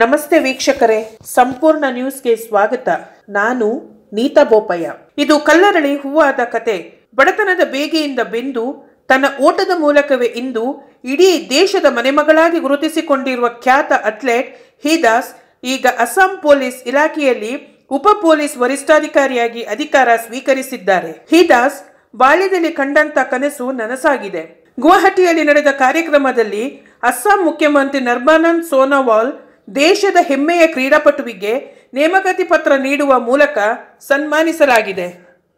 ನಮಸ್ತೆ ವೀಕ್ಷಕರೇ ಸಂಪೂರ್ಣ ನ್ಯೂಸ್ಗೆ ಸ್ವಾಗತ ನಾನು ನೀತಾ ಬೋಪಯ್ಯ ಇದು ಕಲ್ಲರಳಿ ಹೂವಾದ ಕತೆ ಬಡತನದ ಬೇಗೆಯಿಂದ ಬೆಂದು ತನ್ನ ಓಟದ ಮೂಲಕವೇ ಇಂದು ಇಡೀ ದೇಶದ ಮನೆಮಗಳಾಗಿ ಗುರುತಿಸಿಕೊಂಡಿರುವ ಖ್ಯಾತ ಅಥ್ಲೆಟ್ ಹೀದಾಸ್ ಈಗ ಅಸ್ಸಾಂ ಪೊಲೀಸ್ ಇಲಾಖೆಯಲ್ಲಿ ಉಪ ಪೊಲೀಸ್ ವರಿಷ್ಠಾಧಿಕಾರಿಯಾಗಿ ಅಧಿಕಾರ ಸ್ವೀಕರಿಸಿದ್ದಾರೆ ಹೀದಾಸ್ ಬಾಲ್ಯದಲ್ಲಿ ಕಂಡಂತ ಕನಸು ನನಸಾಗಿದೆ ಗುವಾಹಟಿಯಲ್ಲಿ ನಡೆದ ಕಾರ್ಯಕ್ರಮದಲ್ಲಿ ಅಸ್ಸಾಂ ಮುಖ್ಯಮಂತ್ರಿ ನರ್ಬಾನಂದ್ ಸೋನೋವಾಲ್ ದೇಶದ ಹೆಮ್ಮೆಯ ಕ್ರೀಡಾಪಟುವಿಗೆ ನೇಮಕಾತಿ ಪತ್ರ ನೀಡುವ ಮೂಲಕ ಸನ್ಮಾನಿಸಲಾಗಿದೆ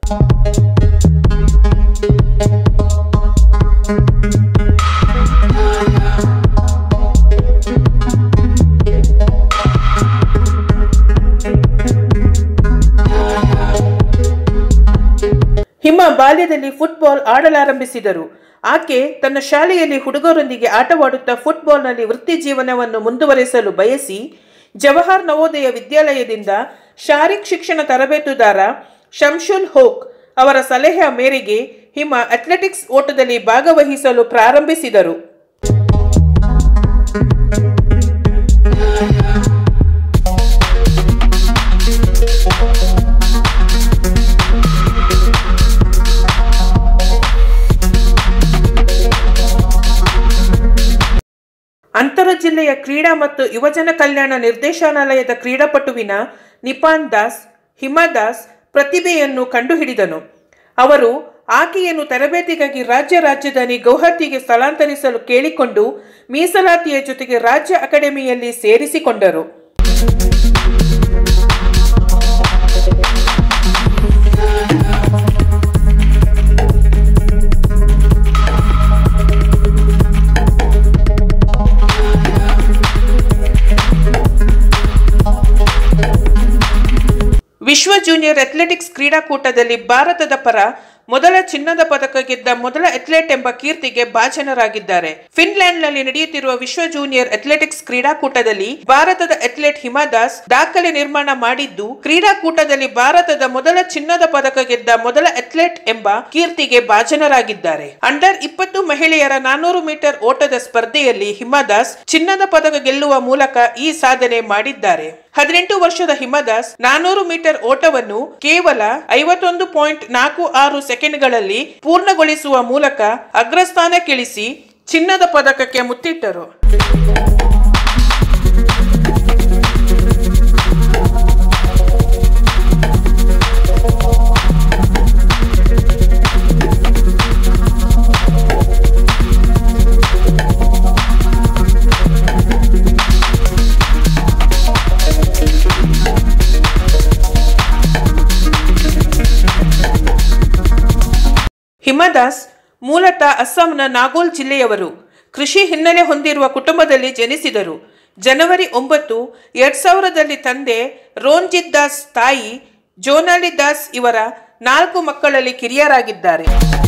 ಹಿಮ ಬಾಲ್ಯದಲ್ಲಿ ಫುಟ್ಬಾಲ್ ಆಡಲಾರಂಭಿಸಿದರು ಆಕೆ ತನ್ನ ಶಾಲೆಯಲ್ಲಿ ಹುಡುಗರೊಂದಿಗೆ ಆಟವಾಡುತ್ತಾ ಫುಟ್ಬಾಲ್ನಲ್ಲಿ ವೃತ್ತಿ ಜೀವನವನ್ನು ಮುಂದುವರಿಸಲು ಬಯಸಿ ಜವಾಹರ್ ನವೋದಯ ವಿದ್ಯಾಲಯದಿಂದ ಶಾರೀರಿಕ ಶಿಕ್ಷಣ ತರಬೇತುದಾರ ಶಂಶುಲ್ ಹೋಕ್ ಅವರ ಸಲಹೆಯ ಮೇರೆಗೆ ಹಿಮ ಅಥ್ಲೆಟಿಕ್ಸ್ ಓಟದಲ್ಲಿ ಭಾಗವಹಿಸಲು ಪ್ರಾರಂಭಿಸಿದರು ಅಂತರ ಜಿಲ್ಲೆಯ ಕ್ರೀಡಾ ಮತ್ತು ಯುವಜನ ಕಲ್ಯಾಣ ನಿರ್ದೇಶನಾಲಯದ ಕ್ರೀಡಾಪಟುವಿನ ನಿಪಾನ್ ದಾಸ್ ಹಿಮಾದಾಸ್ ಪ್ರತಿಭೆಯನ್ನು ಕಂಡುಹಿಡಿದನು ಅವರು ಆಕೆಯನ್ನು ತರಬೇತಿಗಾಗಿ ರಾಜ್ಯ ರಾಜಧಾನಿ ಗೌಹತಿಗೆ ಸ್ಥಳಾಂತರಿಸಲು ಕೇಳಿಕೊಂಡು ಮೀಸಲಾತಿಯ ಜೊತೆಗೆ ರಾಜ್ಯ ಅಕಾಡೆಮಿಯಲ್ಲಿ ಸೇರಿಸಿಕೊಂಡರು ವಿಶ್ವ ಜೂನಿಯರ್ ಅಥ್ಲೆಟಿಕ್ಸ್ ಕ್ರೀಡಾಕೂಟದಲ್ಲಿ ಭಾರತದ ಪರ ಮೊದಲ ಚಿನ್ನದ ಪದಕ ಗೆದ್ದ ಮೊದಲ ಅಥ್ಲೆಟ್ ಎಂಬ ಕೀರ್ತಿಗೆ ಭಾಜನರಾಗಿದ್ದಾರೆ ಫಿನ್ಲ್ಯಾಂಡ್ನಲ್ಲಿ ನಡೆಯುತ್ತಿರುವ ವಿಶ್ವ ಜೂನಿಯರ್ ಅಥ್ಲೆಟಿಕ್ಸ್ ಕ್ರೀಡಾಕೂಟದಲ್ಲಿ ಭಾರತದ ಅಥ್ಲೆಟ್ ಹಿಮಾದಾಸ್ ದಾಖಲೆ ನಿರ್ಮಾಣ ಮಾಡಿದ್ದು ಕ್ರೀಡಾಕೂಟದಲ್ಲಿ ಭಾರತದ ಮೊದಲ ಚಿನ್ನದ ಪದಕ ಗೆದ್ದ ಮೊದಲ ಅಥ್ಲೆಟ್ ಎಂಬ ಕೀರ್ತಿಗೆ ಭಾಜನರಾಗಿದ್ದಾರೆ ಅಂಡರ್ ಇಪ್ಪತ್ತು ಮಹಿಳೆಯರ ನಾನೂರು ಮೀಟರ್ ಓಟದ ಸ್ಪರ್ಧೆಯಲ್ಲಿ ಹಿಮಾದಾಸ್ ಚಿನ್ನದ ಪದಕ ಗೆಲ್ಲುವ ಮೂಲಕ ಈ ಸಾಧನೆ ಮಾಡಿದ್ದಾರೆ ಹದಿನೆಂಟು ವರ್ಷದ ಹಿಮದಾಸ್ ನಾನೂರು ಮೀಟರ್ ಓಟವನ್ನು ಕೇವಲ ಐವತ್ತೊಂದು ಪಾಯಿಂಟ್ ನಾಲ್ಕು ಆರು ಸೆಕೆಂಡ್ಗಳಲ್ಲಿ ಪೂರ್ಣಗೊಳಿಸುವ ಮೂಲಕ ಅಗ್ರಸ್ಥಾನಕ್ಕಿಳಿಸಿ ಚಿನ್ನದ ಪದಕಕ್ಕೆ ಮುತ್ತಿಟ್ಟರು ಹಿಮದಾಸ್ ಮೂಲತಃ ಅಸ್ಸಾಂನ ನಾಗೋಲ್ ಜಿಲ್ಲೆಯವರು ಕೃಷಿ ಹಿನ್ನೆಲೆ ಹೊಂದಿರುವ ಕುಟುಂಬದಲ್ಲಿ ಜನಿಸಿದರು ಜನವರಿ ಒಂಬತ್ತು ಎರಡ್ ಸಾವಿರದಲ್ಲಿ ತಂದೆ ರೋನ್ಜಿತ್ ದಾಸ್ ತಾಯಿ ಜೋನಾಲಿ ದಾಸ್ ಇವರ ನಾಲ್ಕು ಮಕ್ಕಳಲ್ಲಿ ಕಿರಿಯರಾಗಿದ್ದಾರೆ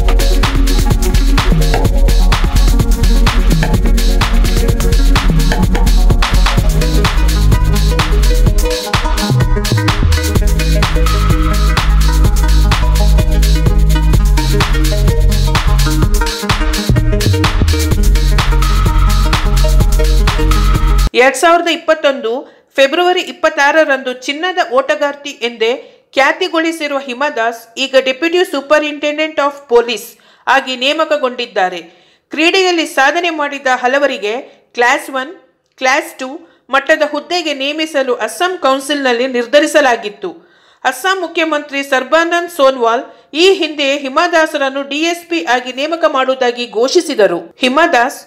ಎರಡ್ ಸಾವಿರದ ಇಪ್ಪತ್ತೊಂದು ಫೆಬ್ರವರಿ ಇಪ್ಪತ್ತಾರರಂದು ಚಿನ್ನದ ಓಟಗಾರ್ತಿ ಎಂದೇ ಖ್ಯಾತಿಗೊಳಿಸಿರುವ ಹಿಮದಾಸ್ ಈಗ ಡೆಪ್ಯೂಟಿ ಸೂಪರಿಂಟೆಂಡೆಂಟ್ ಆಫ್ ಪೊಲೀಸ್ ಆಗಿ ನೇಮಕಗೊಂಡಿದ್ದಾರೆ ಕ್ರೀಡೆಯಲ್ಲಿ ಸಾಧನೆ ಮಾಡಿದ ಹಲವರಿಗೆ ಕ್ಲಾಸ್ ಒನ್ ಕ್ಲಾಸ್ ಟು ಮಟ್ಟದ ಹುದ್ದೆಗೆ ನೇಮಿಸಲು ಅಸ್ಸಾಂ ಕೌನ್ಸಿಲ್ನಲ್ಲಿ ನಿರ್ಧರಿಸಲಾಗಿತ್ತು ಅಸ್ಸಾಂ ಮುಖ್ಯಮಂತ್ರಿ ಸರ್ಬಾನಂದ್ ಸೋನ್ವಾಲ್ ಈ ಹಿಂದೆ ಹಿಮಾದಾಸರನ್ನು ಡಿಎಸ್ಪಿ ಆಗಿ ನೇಮಕ ಮಾಡುವುದಾಗಿ ಘೋಷಿಸಿದರು ಹಿಮಾದಾಸ್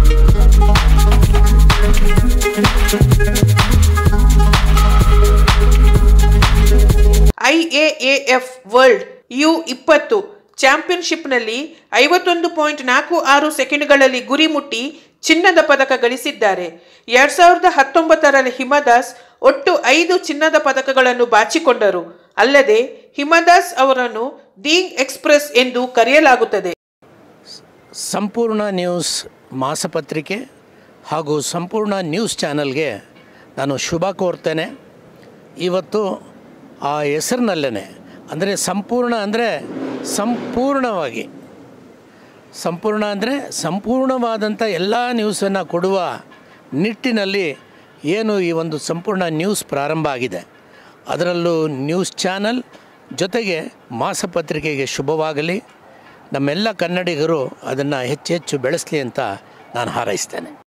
ಐಎಎಎಫ್ ವರ್ಲ್ಡ್ ಯು ಇಪ್ಪತ್ತು ಚಾಂಪಿಯನ್ಶಿಪ್ನಲ್ಲಿ ಐವತ್ತೊಂದು ಪಾಯಿಂಟ್ ನಾಲ್ಕು ಆರು ಸೆಕೆಂಡ್ಗಳಲ್ಲಿ ಗುರಿ ಮುಟ್ಟಿ ಚಿನ್ನದ ಪದಕ ಗಳಿಸಿದ್ದಾರೆ ಎರಡ್ ಸಾವಿರದ ಹತ್ತೊಂಬತ್ತರಲ್ಲಿ ಹಿಮದಾಸ್ ಒಟ್ಟು ಐದು ಚಿನ್ನದ ಪದಕಗಳನ್ನು ಬಾಚಿಕೊಂಡರು ಅಲ್ಲದೆ ಹಿಮದಾಸ್ ಅವರನ್ನು ದೀಂಗ್ ಎಕ್ಸ್ಪ್ರೆಸ್ ಎಂದು ಕರೆಯಲಾಗುತ್ತದೆ ಸಂಪೂರ್ಣ ನ್ಯೂಸ್ ಮಾಸಪತ್ರಿಕೆ ಹಾಗೂ ಸಂಪೂರ್ಣ ನ್ಯೂಸ್ ಚಾನಲ್ಗೆ ನಾನು ಶುಭ ಕೋರ್ತೇನೆ ಇವತ್ತು ಆ ಹೆಸರಿನಲ್ಲೇ ಅಂದರೆ ಸಂಪೂರ್ಣ ಅಂದರೆ ಸಂಪೂರ್ಣವಾಗಿ ಸಂಪೂರ್ಣ ಅಂದರೆ ಸಂಪೂರ್ಣವಾದಂಥ ಎಲ್ಲ ನ್ಯೂಸನ್ನು ಕೊಡುವ ನಿಟ್ಟಿನಲ್ಲಿ ಏನು ಈ ಒಂದು ಸಂಪೂರ್ಣ ನ್ಯೂಸ್ ಪ್ರಾರಂಭ ಆಗಿದೆ ಅದರಲ್ಲೂ ನ್ಯೂಸ್ ಚಾನಲ್ ಜೊತೆಗೆ ಮಾಸಪತ್ರಿಕೆಗೆ ಶುಭವಾಗಲಿ ನಮ್ಮೆಲ್ಲ ಕನ್ನಡಿಗರು ಅದನ್ನು ಹೆಚ್ಚು ಹೆಚ್ಚು ಬೆಳೆಸಲಿ ಅಂತ ನಾನು ಹಾರೈಸ್ತೇನೆ